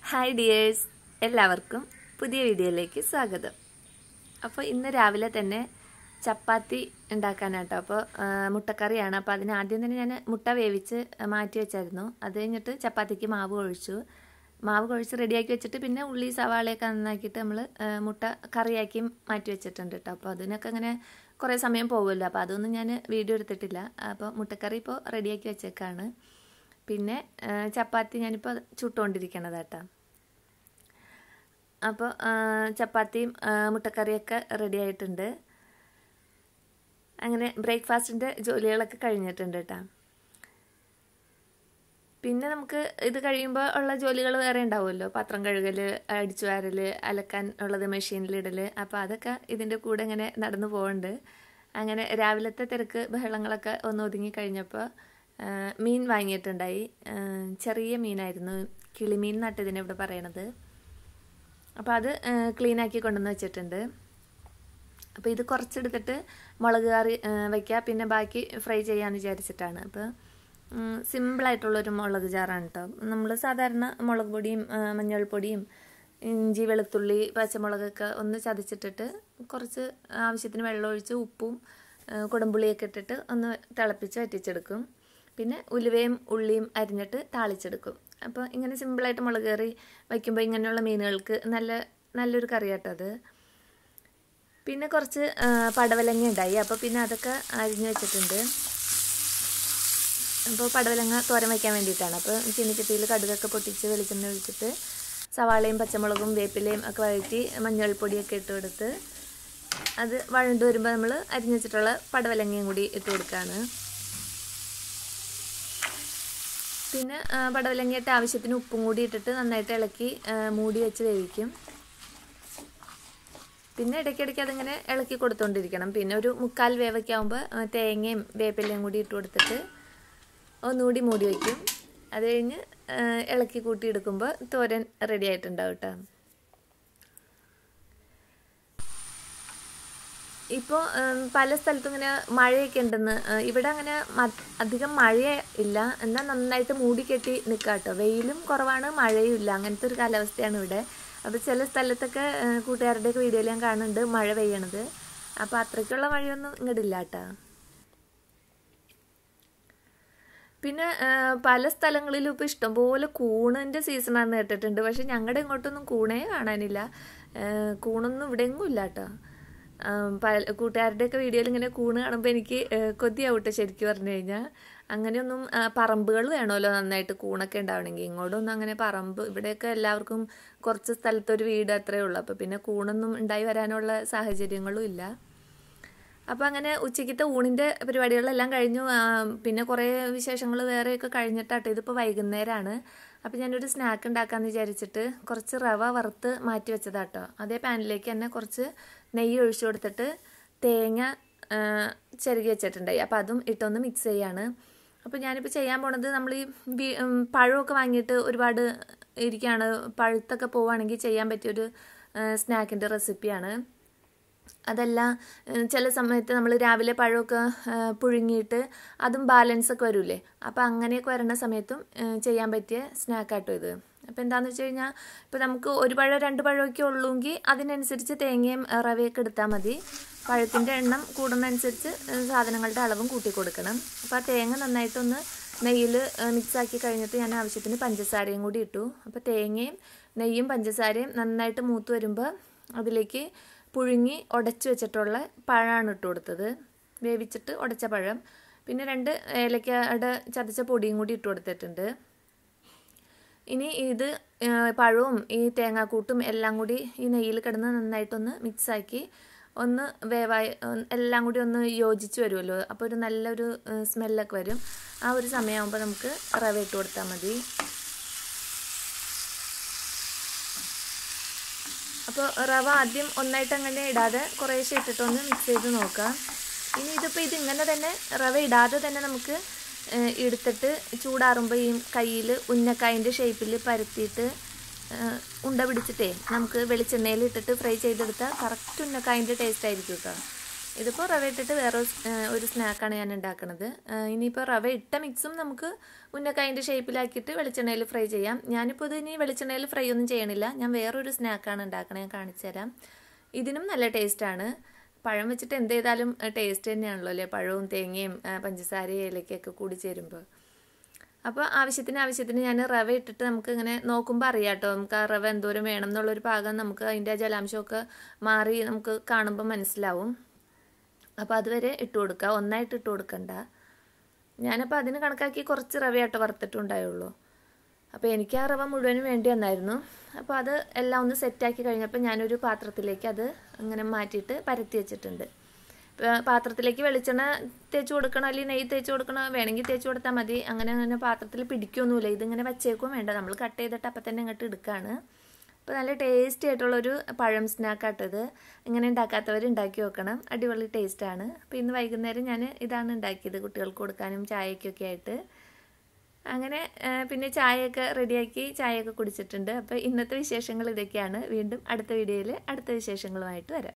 hi dears എല്ലാവർക്കും പുതിയ വീഡിയോയിലേക്ക് സ്വാഗതം അപ്പോൾ ഇന്ന് രാവിലെ തന്നെ ചപ്പാത്തി ഉണ്ടാക്കാനാട്ടോ അപ്പോൾ മുട്ടക്കറിയാണ് അപ്പോൾ അതിന് ആദ്യം തന്നെ ഞാൻ മുട്ട വേവിച്ച് മാറ്റി വെച്ചായിരുന്നു അത് കഴിഞ്ഞിട്ട് ചപ്പാത്തിക്ക് മാവ് ഒഴിച്ചു മാവ് കുഴച്ച് റെഡിയാക്കി വെച്ചിട്ട് പിന്നെ ഉള്ളി സവാളയൊക്കെ നന്നാക്കിയിട്ട് നമ്മൾ മുട്ട കറിയാക്കി മാറ്റി വെച്ചിട്ടുണ്ട് കേട്ടോ അപ്പോൾ അതിനൊക്കെ അങ്ങനെ കുറേ സമയം പോകുമല്ലോ അപ്പോൾ അതൊന്നും ഞാൻ വീഡിയോ എടുത്തിട്ടില്ല അപ്പോൾ മുട്ടക്കറി ഇപ്പോൾ റെഡിയാക്കി വെച്ചേക്കാണ് പിന്നെ ചപ്പാത്തി ഞാനിപ്പോൾ ചുട്ടുകൊണ്ടിരിക്കണത് കേട്ടോ അപ്പോൾ ചപ്പാത്തിയും മുട്ടക്കറിയൊക്കെ റെഡി ആയിട്ടുണ്ട് അങ്ങനെ ബ്രേക്ക്ഫാസ്റ്റിൻ്റെ ജോലികളൊക്കെ കഴിഞ്ഞിട്ടുണ്ട് കേട്ടോ പിന്നെ നമുക്ക് ഇത് കഴിയുമ്പോൾ ഉള്ള ജോലികൾ വേറെ ഉണ്ടാവുമല്ലോ പാത്രം കഴുകൽ അടിച്ചു വാരൽ അലക്കാൻ ഉള്ളത് മെഷീനിലിടൽ അപ്പോൾ അതൊക്കെ ഇതിൻ്റെ കൂടെ ഇങ്ങനെ നടന്നു പോകുന്നുണ്ട് അങ്ങനെ രാവിലത്തെ തിരക്ക് ബഹളങ്ങളൊക്കെ ഒന്ന് ഒതുങ്ങി കഴിഞ്ഞപ്പോൾ മീൻ വാങ്ങിയിട്ടുണ്ടായി ചെറിയ മീനായിരുന്നു കിളിമീൻ നട്ട് ഇതിനെ ഇവിടെ പറയണത് അപ്പോൾ അത് ക്ലീനാക്കി കൊണ്ടുവന്ന് വെച്ചിട്ടുണ്ട് അപ്പോൾ ഇത് കുറച്ചെടുത്തിട്ട് മുളക് കറി വയ്ക്കുക പിന്നെ ബാക്കി ഫ്രൈ ചെയ്യാമെന്ന് വിചാരിച്ചിട്ടാണ് അപ്പോൾ സിമ്പിളായിട്ടുള്ളൊരു മുളക് ചാറാണ് കേട്ടോ നമ്മൾ സാധാരണ മുളക് പൊടിയും മഞ്ഞൾപ്പൊടിയും ഇഞ്ചി വെളുത്തുള്ളി പച്ചമുളകൊക്കെ ഒന്ന് ചതച്ചിട്ടിട്ട് കുറച്ച് ആവശ്യത്തിന് വെള്ളം ഒഴിച്ച് ഉപ്പും കുടംപുളിയൊക്കെ ഇട്ടിട്ട് ഒന്ന് തിളപ്പിച്ച് വറ്റിച്ചെടുക്കും പിന്നെ ഉലുവയും ഉള്ളിയും അരിഞ്ഞിട്ട് താളിച്ചെടുക്കും അപ്പോൾ ഇങ്ങനെ സിമ്പിളായിട്ട് മുളക് കറി വയ്ക്കുമ്പോൾ ഇങ്ങനെയുള്ള മീനുകൾക്ക് നല്ല നല്ലൊരു കറിയാട്ടോ അത് പിന്നെ കുറച്ച് പടവലങ്ങ ഉണ്ടായി അപ്പോൾ പിന്നെ അതൊക്കെ അരിഞ്ഞു വെച്ചിട്ടുണ്ട് അപ്പോൾ പടവലങ്ങ തോരൻ വയ്ക്കാൻ വേണ്ടിയിട്ടാണ് അപ്പോൾ ചീനിച്ചട്ടിയിൽ കടുകൊക്കെ പൊട്ടിച്ച് വെളിച്ചെണ്ണ ഒഴിച്ചിട്ട് സവാളയും പച്ചമുളകും വേപ്പിലയും ഒക്കെ വഴറ്റി മഞ്ഞൾപ്പൊടിയൊക്കെ ഇട്ട് കൊടുത്ത് അത് വഴണ്ട് വരുമ്പോൾ നമ്മൾ അരിഞ്ഞു വെച്ചിട്ടുള്ള പടവലങ്ങയും കൂടി ഇട്ട് കൊടുക്കുകയാണ് പിന്നെ പടവലങ്ങയിട്ട് ആവശ്യത്തിന് ഉപ്പും കൂടി ഇട്ടിട്ട് നന്നായിട്ട് ഇളക്കി മൂടി വെച്ച് വേവിക്കും പിന്നെ ഇടയ്ക്കിടയ്ക്ക് അതിങ്ങനെ ഇളക്കി കൊടുത്തുകൊണ്ടിരിക്കണം പിന്നെ ഒരു മുക്കാൽ വേവൊക്കെ ആകുമ്പോൾ തേങ്ങയും വേപ്പിലയും കൂടി ഇട്ട് കൊടുത്തിട്ട് ഒന്നുകൂടി മൂടി വയ്ക്കും അത് കഴിഞ്ഞ് ഇളക്കി കൂട്ടി എടുക്കുമ്പോൾ തോരൻ റെഡി ആയിട്ടുണ്ടാവും കേട്ടോ ഇപ്പോൾ പല സ്ഥലത്തും ഇങ്ങനെ മഴയൊക്കെ ഉണ്ടെന്ന് ഇവിടെ അങ്ങനെ അധികം മഴ ഇല്ല എന്നാൽ നന്നായിട്ട് മൂടിക്കെട്ടി നിൽക്കുക കേട്ടോ വെയിലും കുറവാണ് മഴയും ഇല്ല അങ്ങനത്തെ ഒരു കാലാവസ്ഥയാണ് ഇവിടെ അപ്പോൾ ചില സ്ഥലത്തൊക്കെ കൂട്ടുകാരുടെയൊക്കെ വീഡിയോയിൽ ഞാൻ കാണുന്നുണ്ട് മഴ പെയ്യണത് അപ്പോൾ അത്രയ്ക്കുള്ള മഴയൊന്നും ഇങ്ങോട്ടില്ല കേട്ടോ പിന്നെ പല സ്ഥലങ്ങളിലും ഇപ്പോൾ ഇഷ്ടംപോലെ കൂണിൻ്റെ സീസണാണെന്ന് കേട്ടിട്ടുണ്ട് പക്ഷെ ഞങ്ങളുടെ ഇങ്ങോട്ടൊന്നും കൂണേ കാണാനില്ല കൂണൊന്നും ഇവിടെ എങ്ങും ഇല്ല കേട്ടോ പല കൂട്ടുകാരുടെയൊക്കെ വീഡിയോയിൽ ഇങ്ങനെ കൂണ് കാണുമ്പോൾ എനിക്ക് കൊതിയാവട്ടെ ശരിക്കും പറഞ്ഞു കഴിഞ്ഞാൽ അങ്ങനെയൊന്നും പറമ്പുകൾ വേണമല്ലോ നന്നായിട്ട് കൂണൊക്കെ ഉണ്ടാവണമെങ്കിൽ ഇങ്ങോട്ടൊന്നും അങ്ങനെ പറമ്പ് ഇവിടെയൊക്കെ എല്ലാവർക്കും കുറച്ച് സ്ഥലത്തൊരു വീട് അത്രയേ ഉള്ളൂ അപ്പോൾ പിന്നെ കൂണൊന്നും ഉണ്ടായി വരാനുള്ള സാഹചര്യങ്ങളും ഇല്ല അപ്പോൾ അങ്ങനെ ഉച്ചയ്ക്കത്തെ ഊണിൻ്റെ പരിപാടികളെല്ലാം കഴിഞ്ഞു പിന്നെ കുറേ വിശേഷങ്ങൾ വേറെയൊക്കെ കഴിഞ്ഞിട്ടാട്ടോ ഇതിപ്പോൾ വൈകുന്നേരമാണ് അപ്പോൾ ഞാനൊരു സ്നാക്ക് ഉണ്ടാക്കാമെന്ന് വിചാരിച്ചിട്ട് കുറച്ച് റവ വറുത്ത് മാറ്റി വെച്ചതാട്ടോ അതേ പാനിലേക്ക് തന്നെ കുറച്ച് നെയ്യ് ഒഴിച്ചു കൊടുത്തിട്ട് തേങ്ങ ചിരകി വെച്ചിട്ടുണ്ടായി അപ്പോൾ അതും ഇട്ടൊന്ന് മിക്സ് ചെയ്യാണ് അപ്പോൾ ഞാനിപ്പോൾ ചെയ്യാൻ പോണത് നമ്മൾ ഈ പഴമൊക്കെ വാങ്ങിയിട്ട് ഒരുപാട് ഇരിക്കുകയാണ് പഴുത്തൊക്കെ പോവുകയാണെങ്കിൽ ചെയ്യാൻ പറ്റിയൊരു സ്നാക്കിൻ്റെ റെസിപ്പിയാണ് അതല്ല ചില സമയത്ത് നമ്മൾ രാവിലെ പഴമൊക്കെ പുഴുങ്ങിയിട്ട് അതും ബാലൻസ് ഒക്കെ വരില്ലേ അപ്പോൾ അങ്ങനെയൊക്കെ വരണ സമയത്തും ചെയ്യാൻ പറ്റിയ സ്നാക്കാട്ടോ ഇത് അപ്പോൾ എന്താണെന്ന് വെച്ച് കഴിഞ്ഞാൽ ഇപ്പോൾ നമുക്ക് ഒരു പഴം രണ്ട് പഴമൊക്കെ ഉള്ളൂങ്കിൽ അതിനനുസരിച്ച് തേങ്ങയും റവയൊക്കെ എടുത്താൽ മതി പഴത്തിൻ്റെ എണ്ണം കൂടുന്നതനുസരിച്ച് സാധനങ്ങളുടെ അളവും കൂട്ടി കൊടുക്കണം അപ്പോൾ ആ തേങ്ങ നന്നായിട്ടൊന്ന് നെയ്യിൽ മിക്സാക്കി കഴിഞ്ഞിട്ട് ഞാൻ ആവശ്യത്തിന് പഞ്ചസാരയും കൂടി ഇട്ടു അപ്പോൾ തേങ്ങയും നെയ്യും പഞ്ചസാരയും നന്നായിട്ട് മൂത്ത് വരുമ്പോൾ അതിലേക്ക് പുഴുങ്ങി ഉടച്ച് വെച്ചിട്ടുള്ള പഴമാണ് ഇട്ട് കൊടുത്തത് വേവിച്ചിട്ട് ഉടച്ച പഴം പിന്നെ രണ്ട് ഏലക്കയുടെ ചതച്ച പൊടിയും കൂടി ഇട്ട് കൊടുത്തിട്ടുണ്ട് ഇനി ഇത് പഴവും ഈ തേങ്ങാക്കൂട്ടും എല്ലാം കൂടി ഈ നെയ്യിൽ കിടന്ന് നന്നായിട്ടൊന്ന് മിക്സാക്കി ഒന്ന് വേവായി എല്ലാം കൂടി ഒന്ന് യോജിച്ച് വരുമല്ലോ അപ്പോൾ ഒരു നല്ലൊരു സ്മെല്ലൊക്കെ വരും ആ ഒരു സമയമാകുമ്പോൾ നമുക്ക് റവ ഇട്ട് കൊടുത്താൽ മതി അപ്പോൾ റവ ആദ്യം ഒന്നായിട്ട് അങ്ങനെ ഇടാതെ കുറേശ്ശെ ഇട്ടിട്ടൊന്ന് മിക്സ് ചെയ്ത് നോക്കാം ഇനി ഇതിപ്പോൾ ഇതിങ്ങനെ തന്നെ റവ ഇടാതെ തന്നെ നമുക്ക് എടുത്തിട്ട് ചൂടാറുമ്പോൾ ഈ കയ്യിൽ ഉന്നക്കായൻ്റെ ഷേപ്പിൽ പരത്തിയിട്ട് ഉണ്ട പിടിച്ചിട്ടേ നമുക്ക് വെളിച്ചെണ്ണയിൽ ഇട്ടിട്ട് ഫ്രൈ ചെയ്തെടുത്താൽ കറക്റ്റ് ഉന്നക്കായൻ്റെ ടേസ്റ്റ് ആയിരിക്കും കേട്ടോ ഇതിപ്പോൾ റവ ഇട്ടിട്ട് വേറെ ഒരു സ്- ഏഹ് ഒരു സ്നാക്കാണ് ഞാൻ ഉണ്ടാക്കുന്നത് ഏഹ് ഇനിയിപ്പോൾ റവ ഇട്ട മിക്സും നമുക്ക് ഉന്നക്കായൻ്റെ ഷേപ്പിലാക്കിയിട്ട് വെളിച്ചെണ്ണയിൽ ഫ്രൈ ചെയ്യാം ഞാനിപ്പോൾ ഇത് ഇനി വെളിച്ചെണ്ണയിൽ ഫ്രൈ ഒന്നും ചെയ്യണില്ല ഞാൻ വേറൊരു സ്നാക്കാണ് ഉണ്ടാക്കണത് ഞാൻ കാണിച്ചു തരാം ഇതിനും നല്ല ടേസ്റ്റാണ് പഴം വെച്ചിട്ട് എന്ത് ചെയ്താലും ടേസ്റ്റ് തന്നെയാണല്ലോ അല്ലേ പഴവും തേങ്ങയും ഏഹ് പഞ്ചസാരയും ഏലക്കയൊക്കെ കൂടി ചേരുമ്പോൾ അപ്പോൾ ആവശ്യത്തിന് ആവശ്യത്തിന് ഞാൻ റവ ഇട്ടിട്ട് നമുക്ക് ഇങ്ങനെ നോക്കുമ്പോൾ അറിയാം കേട്ടോ നമുക്ക് ആ റവ എന്തോരം വേണം എന്നുള്ളൊരു പാകം നമുക്ക് അതിൻ്റെ ജലാംശമൊക്കെ മാറി നമുക്ക് കാണുമ്പോൾ മനസ്സിലാവും അപ്പോൾ അതുവരെ ഇട്ട് കൊടുക്കുക ഒന്നായിട്ട് ഇട്ട് കൊടുക്കണ്ട ഞാനപ്പോൾ അതിന് കണക്കാക്കി കുറച്ച് റവയായിട്ട് വറുത്തിട്ടുണ്ടായുള്ളൂ അപ്പോൾ എനിക്ക് ആ റവ മുഴുവനും വേണ്ടി വന്നായിരുന്നു അപ്പോൾ അത് എല്ലാം ഒന്ന് സെറ്റാക്കി കഴിഞ്ഞപ്പോൾ ഞാനൊരു പാത്രത്തിലേക്ക് അത് അങ്ങനെ മാറ്റിയിട്ട് പരത്തി വെച്ചിട്ടുണ്ട് ഇപ്പൊ പാത്രത്തിലേക്ക് വെളിച്ചെണ്ണ തേച്ച് കൊടുക്കണം അല്ലെങ്കിൽ നെയ്യ് തേച്ച് കൊടുക്കണം വേണമെങ്കിൽ തേച്ച് കൊടുത്താൽ മതി അങ്ങനെ അങ്ങനെ പാത്രത്തിൽ പിടിക്കൊന്നുമില്ല ഇതിങ്ങനെ വച്ചേക്കും വേണ്ട നമ്മൾ കട്ട് ചെയ്തിട്ട് അപ്പം തന്നെ ഇങ്ങോട്ട് എടുക്കുകയാണ് അപ്പോൾ നല്ല ടേസ്റ്റി ആയിട്ടുള്ളൊരു പഴം സ്നാക്കാട്ടത് ഇങ്ങനെ ഉണ്ടാക്കാത്തവർ ഉണ്ടാക്കി നോക്കണം അടിപൊളി ടേസ്റ്റാണ് അപ്പോൾ ഇന്ന് വൈകുന്നേരം ഞാൻ ഇതാണ് ഉണ്ടാക്കിയത് കുട്ടികൾക്ക് കൊടുക്കാനും ചായക്കൊക്കെ ആയിട്ട് അങ്ങനെ ആ, പിന്നെ ചായയൊക്കെ റെഡിയാക്കി ചായയൊക്കെ കുടിച്ചിട്ടുണ്ട് അപ്പോൾ ഇന്നത്തെ വിശേഷങ്ങൾ ഇതൊക്കെയാണ് വീണ്ടും അടുത്ത വീഡിയോയിൽ അടുത്ത വിശേഷങ്ങളുമായിട്ട് വരാം